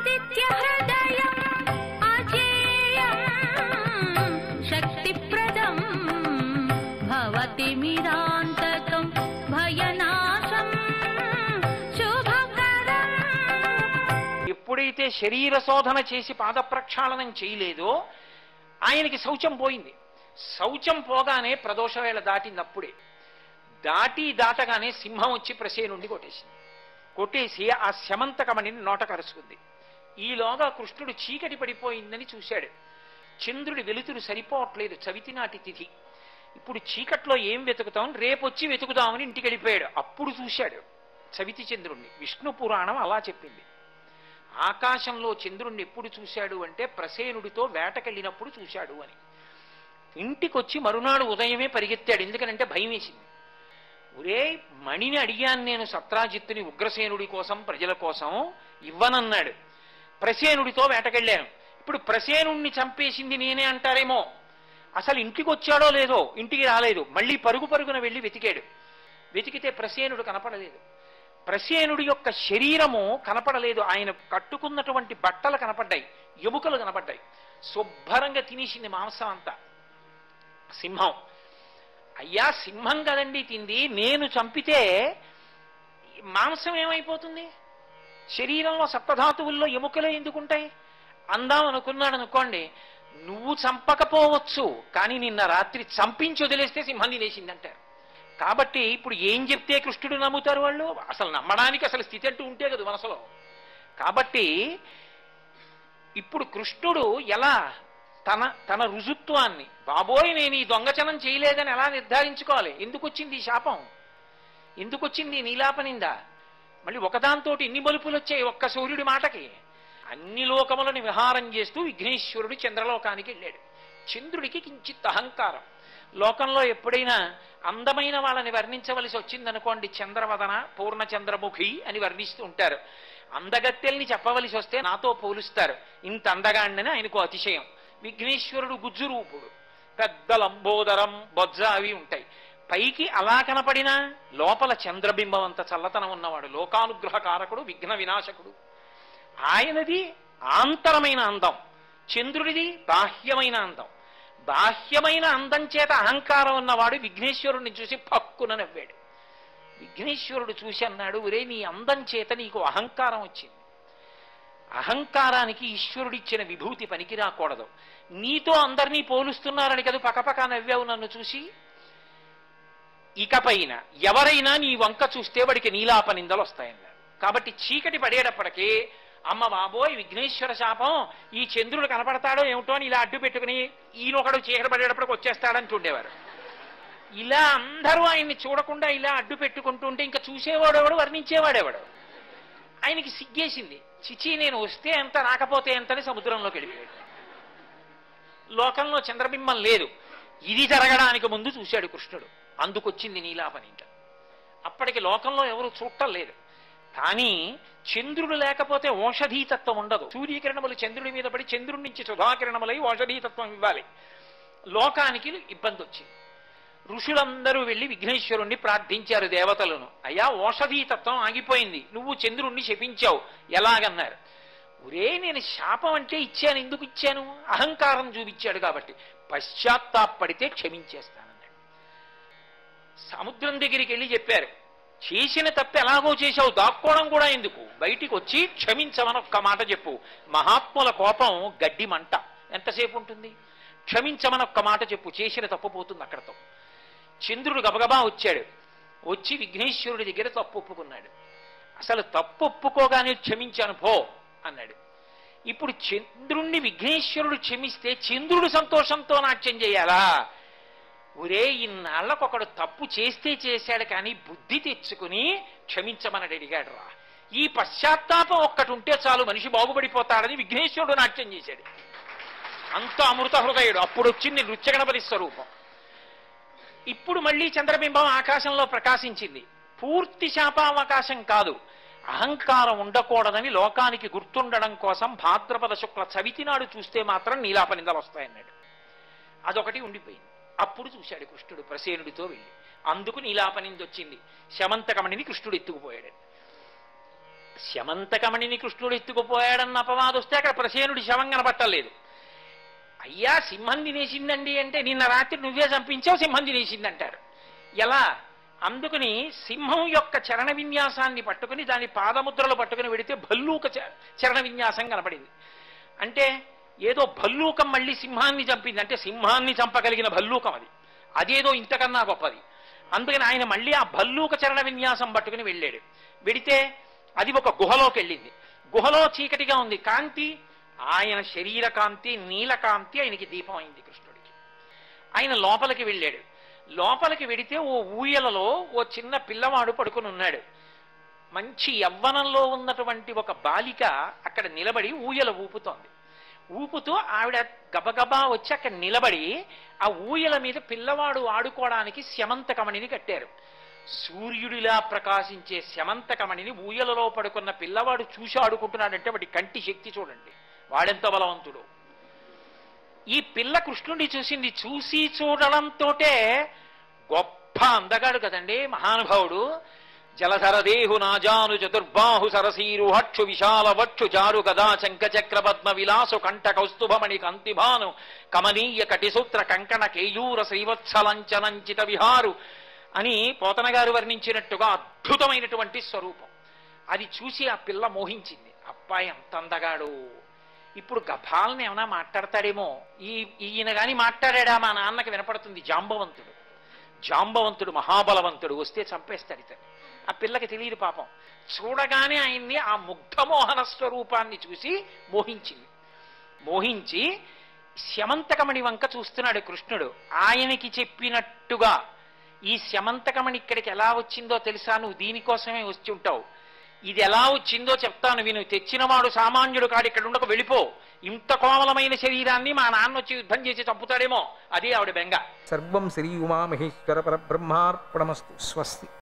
ఆదిత్యహృదయం అజేయం శక్తిప్రదం భవతిమిరాంతకం భయనాశం శుభకరం ఎప్పుడైతే శరీర శోధన చేసి పాద ప్రక్షాళనం చేయలేదో ఆయనకి శౌచం పోయింది శౌచం పోగానే ప్రదోష వేళ దాటినప్పుడే దాటి దాటగానే సింహం వచ్చి ప్రసేనుండి కొట్టేసింది కొట్టేసి ఆ శమంతకమణిని నోట కరుచుకుంది ఈలోగా కృష్ణుడు చీకటి పడిపోయిందని చూశాడు చంద్రుడి వెలుతురు సరిపోవట్లేదు చవితి నాటి తిథి ఇప్పుడు చీకట్లో ఏం వెతుకుతాం రేపొచ్చి వెతుకుదామని ఇంటికి వెళ్ళిపోయాడు అప్పుడు చూశాడు చవితి చంద్రుణ్ణి విష్ణు పురాణం అలా చెప్పింది ఆకాశంలో చంద్రుణ్ణి ఎప్పుడు చూశాడు అంటే ప్రసేనుడితో వేటకెళ్ళినప్పుడు చూశాడు అని ఇంటికొచ్చి మరునాడు ఉదయమే పరిగెత్తాడు ఎందుకనంటే భయం వేసింది ఒరే మణిని అడిగాను నేను సత్రాజిత్తుని ఉగ్రసేనుడి కోసం ప్రజల కోసం ఇవ్వనన్నాడు ప్రసేనుడితో వేటకెళ్ళాను ఇప్పుడు ప్రసేనుణ్ణి చంపేసింది నేనే అంటారేమో అసలు ఇంటికి వచ్చాడో లేదో ఇంటికి రాలేదు మళ్ళీ పరుగు పరుగున వెళ్ళి వెతికాడు వెతికితే ప్రసేనుడు కనపడలేదు ప్రసేనుడి యొక్క శరీరము కనపడలేదు ఆయన కట్టుకున్నటువంటి బట్టలు కనపడ్డాయి ఎముకలు కనపడ్డాయి శుభ్రంగా తినేసింది మాంసం అంతా సింహం అయ్యా సింహం కదండి తింది నేను చంపితే మాంసం ఏమైపోతుంది శరీరంలో సప్తధాతువుల్లో ఎముకలే ఎందుకుంటాయి అందాం అనుకున్నాడు అనుకోండి నువ్వు చంపకపోవచ్చు కానీ నిన్న రాత్రి చంపించి వదిలేస్తే సింహం తినేసిందంటారు కాబట్టి ఇప్పుడు ఏం చెప్తే కృష్ణుడు నమ్ముతారు వాళ్ళు అసలు నమ్మడానికి అసలు స్థితి అంటూ ఉంటే కదా మనసులో కాబట్టి ఇప్పుడు కృష్ణుడు ఎలా తన తన రుజుత్వాన్ని బాబోయ్ నేను ఈ దొంగచనం చేయలేదని ఎలా నిర్ధారించుకోవాలి ఎందుకు వచ్చింది ఈ శాపం ఎందుకు వచ్చింది ఈ నీలాపనిందా మళ్ళీ ఒకదాంతో ఇన్ని మలుపులు వచ్చాయి ఒక్క సూర్యుడి మాటకి అన్ని లోకములను విహారం చేస్తూ విఘ్నేశ్వరుడు చంద్రలోకానికి వెళ్ళాడు చంద్రుడికి కించిత్ అహంకారం లోకంలో ఎప్పుడైనా అందమైన వాళ్ళని వర్ణించవలసి వచ్చిందనుకోండి చంద్రవదన పూర్ణచంద్రముఖి అని వర్ణిస్తూ ఉంటారు అందగత్తెల్ని చెప్పవలసి వస్తే నాతో పోలుస్తారు ఇంత అందగాండని ఆయనకు అతిశయం విఘ్నేశ్వరుడు గుజ్జు రూపుడు పెద్ద లంబోదరం బొజ్జ అవి ఉంటాయి పైకి అలా కనపడినా లోపల చంద్రబింబం అంత చల్లతనం ఉన్నవాడు లోకానుగ్రహ కారకుడు విఘ్న వినాశకుడు ఆయనది ఆంతరమైన అందం చంద్రుడిది బాహ్యమైన అందం బాహ్యమైన అందం చేత అహంకారం ఉన్నవాడు విఘ్నేశ్వరుడిని చూసి పక్కున నవ్వాడు విఘ్నేశ్వరుడు చూసి అన్నాడు ఒరే నీ అందం చేత నీకు అహంకారం వచ్చింది అహంకారానికి ఈశ్వరుడిచ్చిన విభూతి పనికి రాకూడదు నీతో అందరినీ పోలుస్తున్నారని కదా పకపక నవ్వావు నన్ను చూసి ఇకపైన ఎవరైనా నీ వంక చూస్తే వాడికి నీలాపనిందలు వస్తాయన్నారు కాబట్టి చీకటి పడేటప్పటికీ అమ్మ బాబోయ్ విఘ్నేశ్వర శాపం ఈ చంద్రుడు కనపడతాడో ఏమిటో అని ఇలా అడ్డు పెట్టుకుని ఈయనొకడు చీకటి పడేటప్పటికి వచ్చేస్తాడని చూడేవారు ఇలా అందరూ ఆయన్ని చూడకుండా ఇలా అడ్డు పెట్టుకుంటుంటే ఇంకా చూసేవాడెవడు వర్ణించేవాడెవడు ఆయనకి సిగ్గేసింది చిచి నేను వస్తే ఎంత రాకపోతే ఎంతని సముద్రంలోకి వెళ్ళిపోయాడు లోకంలో చంద్రబింబం లేదు ఇది జరగడానికి ముందు చూశాడు కృష్ణుడు అందుకొచ్చింది నీలాపని ఇంకా అప్పటికి లోకంలో ఎవరు చూడటం లేదు కానీ చంద్రుడు లేకపోతే ఓషధీతత్వం ఉండదు సూర్యకిరణములు చంద్రుడి మీద పడి చంద్రుడి నుంచి సుధాకిరణములై ఓషధీతత్వం ఇవ్వాలి లోకానికి ఇబ్బంది వచ్చింది ఋషులందరూ వెళ్ళి విఘ్నేశ్వరుణ్ణి ప్రార్థించారు దేవతలను అయ్యా ఓషధీతత్వం ఆగిపోయింది నువ్వు చంద్రుణ్ణి శపించావు ఎలాగన్నారు ఒరే నేను శాపం అంటే ఇచ్చాను ఎందుకు ఇచ్చాను అహంకారం చూపించాడు కాబట్టి పశ్చాత్తాపడితే క్షమించేస్తానన్నాడు సముద్రం దగ్గరికి వెళ్ళి చెప్పారు చేసిన తప్పు ఎలాగో చేశావు దాక్కోవడం కూడా ఎందుకు బయటికి వచ్చి క్షమించమని ఒక్క మాట చెప్పు మహాత్ముల కోపం గడ్డి మంట ఎంతసేపు ఉంటుంది క్షమించమని ఒక్క మాట చెప్పు చేసిన తప్పు పోతుంది అక్కడతో చంద్రుడు గబగబా వచ్చాడు వచ్చి విఘ్నేశ్వరుడి దగ్గర తప్పు ఒప్పుకున్నాడు అసలు తప్పు ఒప్పుకోగానే క్షమించాను పో అన్నాడు ఇప్పుడు చంద్రుణ్ణి విఘ్నేశ్వరుడు క్షమిస్తే చంద్రుడు సంతోషంతో నాట్యం చేయాలా ఒరే ఇన్నాళ్ళకొకడు తప్పు చేస్తే చేశాడు కానీ బుద్ధి తెచ్చుకుని క్షమించమని అడిగాడు రా ఈ పశ్చాత్తాపం ఒక్కటి ఉంటే చాలు మనిషి బాగుపడిపోతాడని విఘ్నేశ్వరుడు నాట్యం చేశాడు అంత అమృత హృదయుడు అప్పుడు వచ్చింది నృత్యగణపతి స్వరూపం ఇప్పుడు మళ్ళీ చంద్రబింబం ఆకాశంలో ప్రకాశించింది పూర్తి శాపావకాశం కాదు అహంకారం ఉండకూడదని లోకానికి గుర్తుండడం కోసం భాద్రపద శుక్ల చవితి నాడు చూస్తే మాత్రం నీలాపనిందలు వస్తాయన్నాడు అదొకటి ఉండిపోయింది అప్పుడు చూశాడు కృష్ణుడు ప్రసేనుడితో వెళ్ళి అందుకు నీలాపనింది వచ్చింది శమంతకమణిని కృష్ణుడు ఎత్తుకుపోయాడు శమంతకమణిని కృష్ణుడు ఎత్తుకుపోయాడన్న అపవాదం వస్తే అక్కడ ప్రసేనుడి శవం కనబట్టలేదు అయ్యా సింహం తినేసిందండి అంటే నిన్న రాత్రి నువ్వే చంపించావు సింహం తినేసింది అంటారు ఎలా అందుకని సింహం యొక్క చరణ విన్యాసాన్ని పట్టుకుని దాని పాదముద్రలు పట్టుకుని వెడితే భల్లూక చ- చరణ విన్యాసం కనపడింది అంటే ఏదో భల్లూకం మళ్ళీ సింహాన్ని చంపింది అంటే సింహాన్ని చంపగలిగిన భల్లూకం అది అదేదో ఇంతకన్నా గొప్పది అందుకని ఆయన మళ్ళీ ఆ భల్లూక చరణ విన్యాసం పట్టుకుని వెళ్ళాడు వెడితే అది ఒక గుహలోకి వెళ్ళింది గుహలో చీకటిగా ఉంది కాంతి ఆయన శరీర కాంతి నీలకాంతి ఆయనకి దీపం అయింది కృష్ణుడికి ఆయన లోపలికి వెళ్ళాడు లోపలికి వెడితే ఓ ఊయలలో ఓ చిన్న పిల్లవాడు పడుకుని ఉన్నాడు మంచి యవ్వనంలో ఉన్నటువంటి ఒక బాలిక అక్కడ నిలబడి ఊయల ఊపుతోంది ఊపుతూ ఆవిడ గబగబా వచ్చి అక్కడ నిలబడి ఆ ఊయల మీద పిల్లవాడు ఆడుకోవడానికి శమంతకమణిని కట్టారు సూర్యుడిలా ప్రకాశించే శమంతకమణిని ఊయలలో పడుకున్న పిల్లవాడు చూసి ఆడుకుంటున్నాడంటే వాడి కంటి శక్తి చూడండి వాడెంత బలవంతుడు ఈ పిల్ల కృష్ణుడిని చూసింది చూసి చూడడంతోటే గొప్ప అందగాడు కదండి మహానుభావుడు జలధర దేహు నాజాను చతుర్బాహు సరసీరు హక్షు విశాల వక్షు జారు గదా శంఖ చక్ర పద్మ విలాసు కంఠ కౌస్తుభమణి కంతిభాను కమనీయ కటిసూత్ర కంకణ కేయూర శ్రీవత్సలంచనంచిత విహారు అని పోతన గారు వర్ణించినట్టుగా అద్భుతమైనటువంటి స్వరూపం అది చూసి ఆ పిల్ల మోహించింది అబ్బాయి ఎంత అందగాడు ఇప్పుడు గభాల్ని ఏమైనా మాట్లాడతాడేమో ఈ ఈయన గాని మాట్లాడాడా మా నాన్నకి వినపడుతుంది జాంబవంతుడు జాంబవంతుడు మహాబలవంతుడు వస్తే చంపేస్తాడు ఇతను ఆ పిల్లకి తెలియదు పాపం చూడగానే ఆయన్ని ఆ ముగ్ధమోహన స్వరూపాన్ని చూసి మోహించింది మోహించి శమంతకమణి వంక చూస్తున్నాడు కృష్ణుడు ఆయనకి చెప్పినట్టుగా ఈ శమంతకమణి ఇక్కడికి ఎలా వచ్చిందో తెలుసా నువ్వు దీనికోసమే వచ్చి ఉంటావు ఇది ఎలా వచ్చిందో చెప్తాను విను తెచ్చినవాడు సామాన్యుడు కాడు ఇక్కడ ఉండక వెళ్ళిపో ఇంత కోమలమైన శరీరాన్ని మా నాన్న వచ్చి యుద్ధం చేసి చంపుతాడేమో అదే ఆవిడ బెంగ సర్వం శ్రీ ఉమామహేశ్వర పరబ్రహ్మార్పణమస్తు స్వస్తి